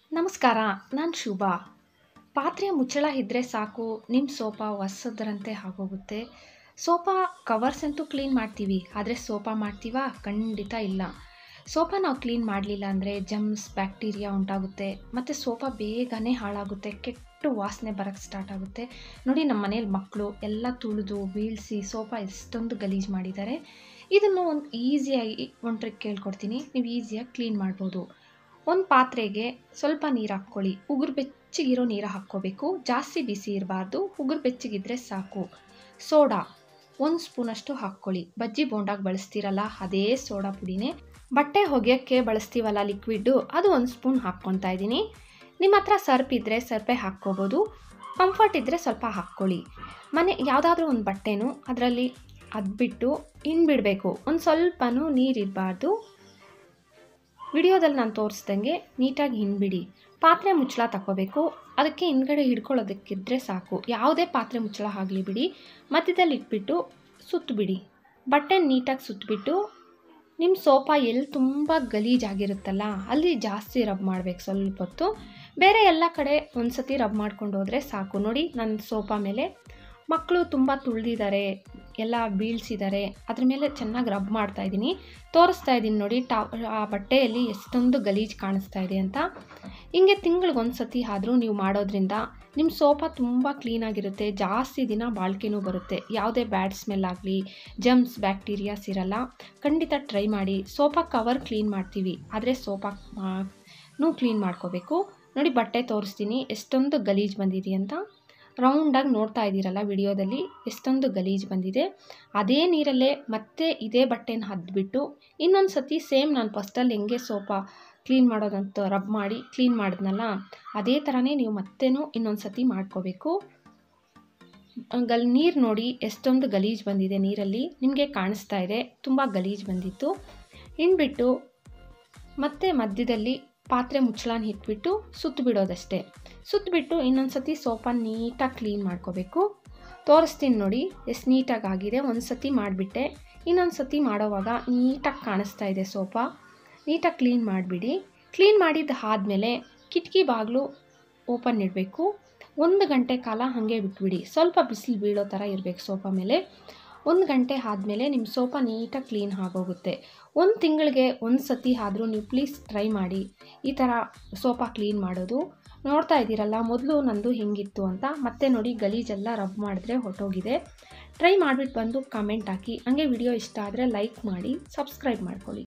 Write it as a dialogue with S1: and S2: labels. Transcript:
S1: ನಮಸ್ಕಾರ ನಾನು ಶುಭಾ ಪಾತ್ರೆಯ ಮುಚ್ಚಳ ಇದ್ದರೆ ಸಾಕು ನಿಮ್ಮ ಸೋಫಾ ಹೊಸದ್ರಂತೆ ಆಗೋಗುತ್ತೆ ಸೋಫಾ ಕವರ್ಸ್ ಅಂತೂ ಕ್ಲೀನ್ ಮಾಡ್ತೀವಿ ಆದರೆ ಸೋಫಾ ಮಾಡ್ತೀವಾ ಖಂಡಿತ ಇಲ್ಲ ಸೋಫಾ ನಾವು ಕ್ಲೀನ್ ಮಾಡಲಿಲ್ಲ ಅಂದರೆ ಜಮ್ಸ್ ಬ್ಯಾಕ್ಟೀರಿಯಾ ಉಂಟಾಗುತ್ತೆ ಮತ್ತು ಸೋಫಾ ಬೇಗನೆ ಹಾಳಾಗುತ್ತೆ ಕೆಟ್ಟು ವಾಸನೆ ಬರೋಕ್ಕೆ ಸ್ಟಾರ್ಟ್ ಆಗುತ್ತೆ ನೋಡಿ ನಮ್ಮ ಮನೇಲಿ ಮಕ್ಕಳು ಎಲ್ಲ ತುಳಿದು ಬೀಳಿಸಿ ಸೋಫಾ ಎಷ್ಟೊಂದು ಗಲೀಜು ಮಾಡಿದ್ದಾರೆ ಇದನ್ನು ಒಂದು ಈಸಿಯಾಗಿ ಒಂದು ಟ್ರಿಕ್ ಕೇಳ್ಕೊಡ್ತೀನಿ ನೀವು ಈಸಿಯಾಗಿ ಕ್ಲೀನ್ ಮಾಡ್ಬೋದು ಒಂದು ಪಾತ್ರೆಗೆ ಸ್ವಲ್ಪ ನೀರು ಹಾಕ್ಕೊಳ್ಳಿ ಉಗುರು ಬೆಚ್ಚಗಿರೋ ನೀರು ಹಾಕ್ಕೋಬೇಕು ಜಾಸ್ತಿ ಬಿಸಿ ಇರಬಾರ್ದು ಉಗುರು ಬೆಚ್ಚಗಿದ್ರೆ ಸಾಕು ಸೋಡಾ ಒಂದು ಸ್ಪೂನಷ್ಟು ಹಾಕ್ಕೊಳ್ಳಿ ಬಜ್ಜಿ ಬೋಂಡಾಗಿ ಬಳಸ್ತೀರಲ್ಲ ಅದೇ ಸೋಡಾ ಪುಡಿನೇ ಬಟ್ಟೆ ಒಗೆಯೋಕ್ಕೆ ಬಳಸ್ತೀವಲ್ಲ ಲಿಕ್ವಿಡ್ಡು ಅದು ಒಂದು ಸ್ಪೂನ್ ಹಾಕ್ಕೊತಾ ಇದ್ದೀನಿ ನಿಮ್ಮ ಹತ್ರ ಸರ್ಪ್ ಇದ್ದರೆ ಸರ್ಪೆ ಹಾಕ್ಕೋಬೋದು ಕಂಫರ್ಟ್ ಇದ್ದರೆ ಸ್ವಲ್ಪ ಹಾಕ್ಕೊಳ್ಳಿ ಮನೆ ಯಾವುದಾದ್ರೂ ಒಂದು ಬಟ್ಟೆನೂ ಅದರಲ್ಲಿ ಅದ್ಬಿಟ್ಟು ಹಿಂಡ್ಬಿಡಬೇಕು ಒಂದು ಸ್ವಲ್ಪನೂ ನೀರಿರಬಾರ್ದು ವಿಡಿಯೋದಲ್ಲಿ ನಾನು ತೋರಿಸ್ದಂಗೆ ನೀಟಾಗಿ ಹಿಂಡ್ಬಿಡಿ ಪಾತ್ರೆ ಮುಚ್ಚಳ ತಗೋಬೇಕು ಅದಕ್ಕೆ ಹಿಂದ್ಗಡೆ ಹಿಡ್ಕೊಳ್ಳೋದಕ್ಕಿದ್ರೆ ಸಾಕು ಯಾವುದೇ ಪಾತ್ರೆ ಮುಚ್ಚಳ ಆಗಲಿ ಬಿಡಿ ಮಧ್ಯದಲ್ಲಿ ಇಟ್ಬಿಟ್ಟು ಸುತ್ತಬಿಡಿ ಬಟ್ಟೆ ನೀಟಾಗಿ ಸುತ್ತಬಿಟ್ಟು ನಿಮ್ಮ ಸೋಫಾ ಎಲ್ಲಿ ತುಂಬ ಗಲೀಜಾಗಿರುತ್ತಲ್ಲ ಅಲ್ಲಿ ಜಾಸ್ತಿ ರಬ್ ಮಾಡಬೇಕು ಸ್ವಲ್ಪ ಹೊತ್ತು ಬೇರೆ ಎಲ್ಲ ಕಡೆ ಒಂದು ಸತಿ ರಬ್ ಮಾಡ್ಕೊಂಡು ಹೋದರೆ ಸಾಕು ನೋಡಿ ನನ್ನ ಸೋಫಾ ಮೇಲೆ ಮಕ್ಕಳು ತುಂಬ ತುಳಿದಿದ್ದಾರೆ ಎಲ್ಲ ಬೀಳ್ಸಿದ್ದಾರೆ ಅದ್ರ ಮೇಲೆ ಚೆನ್ನಾಗಿ ರಬ್ ಮಾಡ್ತಾ ಇದ್ದೀನಿ ತೋರಿಸ್ತಾ ಇದ್ದೀನಿ ನೋಡಿ ಟಾ ಆ ಬಟ್ಟೆಯಲ್ಲಿ ಎಷ್ಟೊಂದು ಗಲೀಜು ಕಾಣಿಸ್ತಾ ಇದೆ ಅಂತ ಹಿಂಗೆ ತಿಂಗಳಿಗೆ ಒಂದು ಸತಿ ಆದರೂ ನೀವು ಮಾಡೋದ್ರಿಂದ ನಿಮ್ಮ ಸೋಫಾ ತುಂಬ ಕ್ಲೀನಾಗಿರುತ್ತೆ ಜಾಸ್ತಿ ದಿನ ಬಾಳಿಕೆನೂ ಬರುತ್ತೆ ಯಾವುದೇ ಬ್ಯಾಡ್ ಸ್ಮೆಲ್ ಆಗಲಿ ಜಮ್ಸ್ ಬ್ಯಾಕ್ಟೀರಿಯಾಸ್ ಇರಲ್ಲ ಖಂಡಿತ ಟ್ರೈ ಮಾಡಿ ಸೋಫಾ ಕವರ್ ಕ್ಲೀನ್ ಮಾಡ್ತೀವಿ ಆದರೆ ಸೋಫಾ ನೂ ಕ್ಲೀನ್ ಮಾಡ್ಕೋಬೇಕು ನೋಡಿ ಬಟ್ಟೆ ತೋರಿಸ್ತೀನಿ ಎಷ್ಟೊಂದು ಗಲೀಜು ಬಂದಿದೆ ಅಂತ ರೌಂಡಾಗಿ ನೋಡ್ತಾ ಇದ್ದೀರಲ್ಲ ವಿಡಿಯೋದಲ್ಲಿ ಎಷ್ಟೊಂದು ಗಲೀಜು ಬಂದಿದೆ ಅದೇ ನೀರಲ್ಲೇ ಮತ್ತೆ ಇದೇ ಬಟ್ಟೆನ ಹದ್ಬಿಟ್ಟು ಇನ್ನೊಂದು ಸತಿ ಸೇಮ್ ನಾನು ಫಸ್ಟಲ್ಲಿ ಹೆಂಗೆ ಸೋಫಾ ಕ್ಲೀನ್ ಮಾಡೋದಂತ ರಬ್ ಮಾಡಿ ಕ್ಲೀನ್ ಮಾಡಿದ್ನಲ್ಲ ಅದೇ ಥರನೇ ನೀವು ಮತ್ತೇನೂ ಇನ್ನೊಂದು ಸತಿ ಮಾಡ್ಕೋಬೇಕು ಗಲ್ ನೀರು ನೋಡಿ ಎಷ್ಟೊಂದು ಗಲೀಜು ಬಂದಿದೆ ನೀರಲ್ಲಿ ನಿಮಗೆ ಕಾಣಿಸ್ತಾ ಇದೆ ತುಂಬ ಗಲೀಜು ಬಂದಿತ್ತು ಹಿಂಡ್ಬಿಟ್ಟು ಮತ್ತೆ ಮಧ್ಯದಲ್ಲಿ ಪಾತ್ರೆ ಮುಚ್ಚಳನ ಇಟ್ಬಿಟ್ಟು ಸುತ್ತು ಬಿಡೋದಷ್ಟೇ ಸುತ್ತಬಿಟ್ಟು ಇನ್ನೊಂದು ಸತಿ ಸೋಫಾ ನೀಟಾಗಿ ಕ್ಲೀನ್ ಮಾಡ್ಕೋಬೇಕು ತೋರಿಸ್ತೀನಿ ನೋಡಿ ಎಷ್ಟು ನೀಟಾಗಿ ಆಗಿದೆ ಒಂದು ಸತಿ ಮಾಡಿಬಿಟ್ಟೆ ಇನ್ನೊಂದು ಸತಿ ಮಾಡೋವಾಗ ನೀಟಾಗಿ ಕಾಣಿಸ್ತಾ ಇದೆ ಸೋಫಾ ನೀಟಾಗಿ ಕ್ಲೀನ್ ಮಾಡಿಬಿಡಿ ಕ್ಲೀನ್ ಮಾಡಿದ್ದು ಆದಮೇಲೆ ಕಿಟಕಿ ಬಾಗಿಲು ಓಪನ್ ಇಡಬೇಕು ಒಂದು ಗಂಟೆ ಕಾಲ ಹಾಗೆ ಬಿಟ್ಬಿಡಿ ಸ್ವಲ್ಪ ಬಿಸಿಲು ಬೀಳೋ ಥರ ಇರಬೇಕು ಸೋಫಾ ಮೇಲೆ ಒಂದು ಗಂಟೆ ಆದಮೇಲೆ ನಿಮ್ಮ ಸೋಫಾ ನೀಟಾಗಿ ಕ್ಲೀನ್ ಆಗೋಗುತ್ತೆ ಒಂದು ತಿಂಗಳಿಗೆ ಒಂದು ಸತಿ ಆದರೂ ನೀವು ಪ್ಲೀಸ್ ಟ್ರೈ ಮಾಡಿ ಈ ಥರ ಸೋಫಾ ಕ್ಲೀನ್ ಮಾಡೋದು ನೋಡ್ತಾ ಇದ್ದೀರಲ್ಲ ಮೊದಲು ನಂದು ಹೆಂಗಿತ್ತು ಅಂತ ಮತ್ತೆ ನೋಡಿ ಗಲೀಜೆಲ್ಲ ರಬ್ ಮಾಡಿದ್ರೆ ಹೊಟ್ಟೋಗಿದೆ ಟ್ರೈ ಮಾಡಿಬಿಟ್ಟು ಬಂದು ಕಮೆಂಟ್ ಹಾಕಿ ಹಂಗೆ ವಿಡಿಯೋ ಇಷ್ಟ ಆದರೆ ಲೈಕ್ ಮಾಡಿ ಸಬ್ಸ್ಕ್ರೈಬ್ ಮಾಡ್ಕೊಳ್ಳಿ